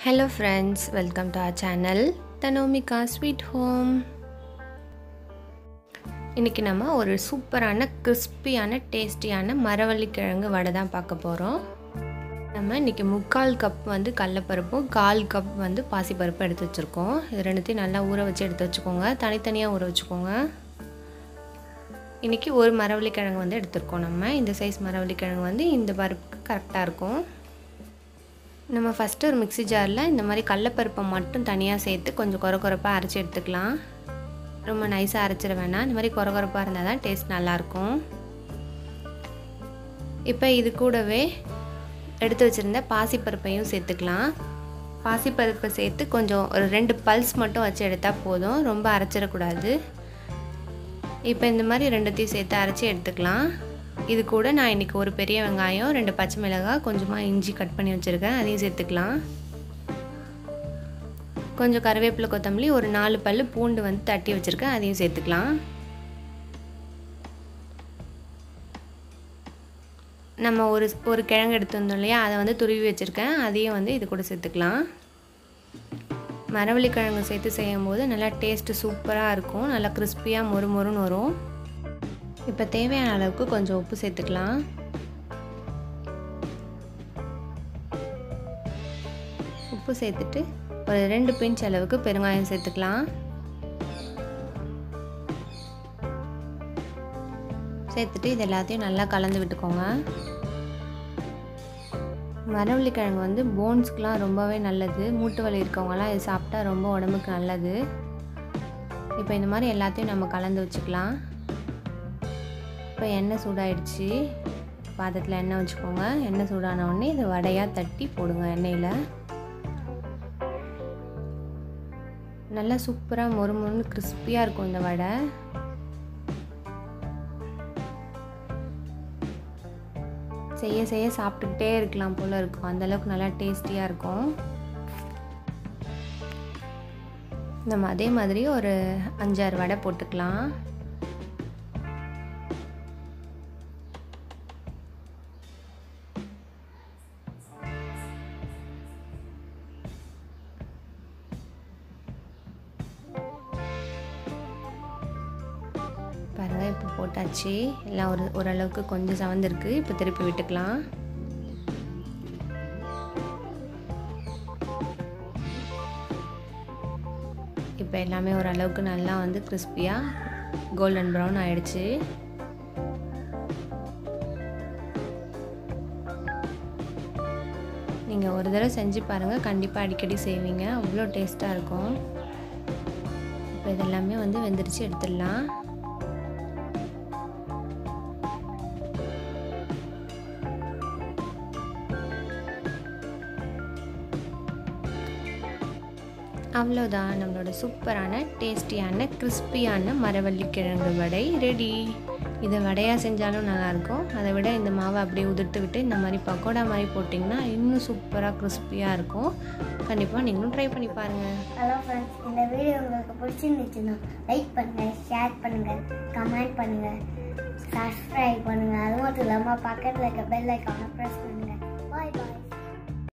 hello friends welcome to our channel Thanomika sweet home இன்றைக்கி நம்ம ஒரு சூப்பரான கிறிஸ்பியான டேஸ்டியான மரவள்ளிக்கிழங்கு வடை தான் பார்க்க போகிறோம் நம்ம இன்றைக்கி முக்கால் கப் வந்து கடலப்பருப்பும் கால் கப் வந்து பாசிப்பருப்பு எடுத்து வச்சுருக்கோம் இது ரெண்டுத்தையும் நல்லா ஊற வச்சு எடுத்து வச்சுக்கோங்க தனித்தனியாக ஊற வச்சுக்கோங்க இன்றைக்கி ஒரு மரவள்ளிக்கிழங்கு வந்து எடுத்துருக்கோம் நம்ம இந்த சைஸ் மரவள்ளிக்கிழங்கு வந்து இந்த பருப்புக்கு கரெக்டாக இருக்கும் நம்ம ஃபஸ்ட்டு ஒரு மிக்ஸி ஜாரில் இந்த மாதிரி கடலப்பருப்பை மட்டும் தனியாக சேர்த்து கொஞ்சம் குறை குறைப்பாக அரைச்சி எடுத்துக்கலாம் ரொம்ப நைஸாக அரைச்சிட வேணாம் இந்த மாதிரி குறை குறைப்பாக இருந்தால் தான் டேஸ்ட் நல்லாயிருக்கும் இப்போ இது கூடவே எடுத்து வச்சுருந்த பாசிப்பருப்பையும் சேர்த்துக்கலாம் பாசிப்பருப்பை சேர்த்து கொஞ்சம் ஒரு ரெண்டு பல்ஸ் மட்டும் வச்சு எடுத்தால் போதும் ரொம்ப அரைச்சிடக்கூடாது இப்போ இந்த மாதிரி ரெண்டுத்தையும் சேர்த்து அரைச்சி எடுத்துக்கலாம் இது கூட நான் இன்றைக்கி ஒரு பெரிய வெங்காயம் ரெண்டு பச்சை மிளகாய் கொஞ்சமாக இஞ்சி கட் பண்ணி வச்சுருக்கேன் அதையும் சேர்த்துக்கலாம் கொஞ்சம் கருவேப்பிலை கொத்தமல்லி ஒரு நாலு பல் பூண்டு வந்து தட்டி வச்சுருக்கேன் அதையும் சேர்த்துக்கலாம் நம்ம ஒரு ஒரு கிழங்கு எடுத்து வந்தோம் இல்லையா அதை வந்து துருவி வச்சுருக்கேன் அதையும் வந்து இது கூட சேர்த்துக்கலாம் மரவள்ளி கிழங்கு சேர்த்து செய்யும் போது நல்லா டேஸ்ட்டு சூப்பராக இருக்கும் நல்லா கிறிஸ்பியாக மொறு மொறுன்னு வரும் இப்போ தேவையான அளவுக்கு கொஞ்சம் உப்பு சேர்த்துக்கலாம் உப்பு சேர்த்துட்டு ஒரு ரெண்டு பிஞ்ச் அளவுக்கு பெருங்காயம் சேர்த்துக்கலாம் சேர்த்துட்டு இது எல்லாத்தையும் நல்லா கலந்து விட்டுக்கோங்க மரவள்ளிக்கிழங்கு வந்து போன்ஸ்க்கெலாம் ரொம்பவே நல்லது மூட்டு வலி இருக்கவங்கலாம் இது சாப்பிட்டா ரொம்ப உடம்புக்கு நல்லது இப்போ இந்த மாதிரி எல்லாத்தையும் நம்ம கலந்து வச்சுக்கலாம் இப்போ எண்ணெய் சூடாயிடுச்சு பாத்திரத்தில் எண்ணெய் வச்சுக்கோங்க எண்ணெய் சூடான உடனே இது வடையாக தட்டி போடுங்க எண்ணெயில் நல்லா சூப்பராக மொறு மொறுன்னு கிறிஸ்பியாக இருக்கும் இந்த வடை செய்ய செய்ய சாப்பிட்டுக்கிட்டே இருக்கலாம் போல் இருக்கும் அந்தளவுக்கு நல்லா டேஸ்டியாக இருக்கும் நம்ம அதே மாதிரி ஒரு அஞ்சாறு வடை போட்டுக்கலாம் பாருங்கள் இப்போ போட்டாச்சு எல்லாம் ஒரு ஓரளவுக்கு கொஞ்சம் சவந்திருக்கு இப்போ திருப்பி விட்டுக்கலாம் இப்போ எல்லாமே ஓரளவுக்கு நல்லா வந்து கிறிஸ்பியாக கோல்டன் ப்ரௌன் ஆயிடுச்சு நீங்கள் ஒரு தடவை செஞ்சு பாருங்கள் கண்டிப்பாக அடிக்கடி செய்வீங்க அவ்வளோ டேஸ்ட்டாக இருக்கும் இப்போ இதெல்லாமே வந்து வெந்துருச்சு எடுத்துடலாம் அவ்வளோதான் நம்மளோட சூப்பரான டேஸ்டியான கிறிஸ்பியான மரவள்ளி கிழங்கு வடை ரெடி இதை வடையாக செஞ்சாலும் நல்லாயிருக்கும் அதை விட இந்த மாவை அப்படியே உதிர்த்து விட்டு இந்த மாதிரி பக்கோடா மாதிரி போட்டிங்கன்னா இன்னும் சூப்பராக கிறிஸ்பியாக இருக்கும் கண்டிப்பாக நீங்களும் ட்ரை பண்ணி பாருங்கள் ஹலோ ஃப்ரெண்ட்ஸ் இந்த வீடியோ உங்களுக்கு பிடிச்சிருந்துச்சுன்னா லைக் பண்ணுங்கள் ஷேர் பண்ணுங்கள் கமெண்ட் பண்ணுங்கள் சப்ஸ்கிரைப் பண்ணுங்கள் அது மட்டும் இல்லாமல் பக்கத்தில் இருக்க பெல் ஐக்கானை ப்ரெஸ் பண்ணுங்கள் பாய் பாய்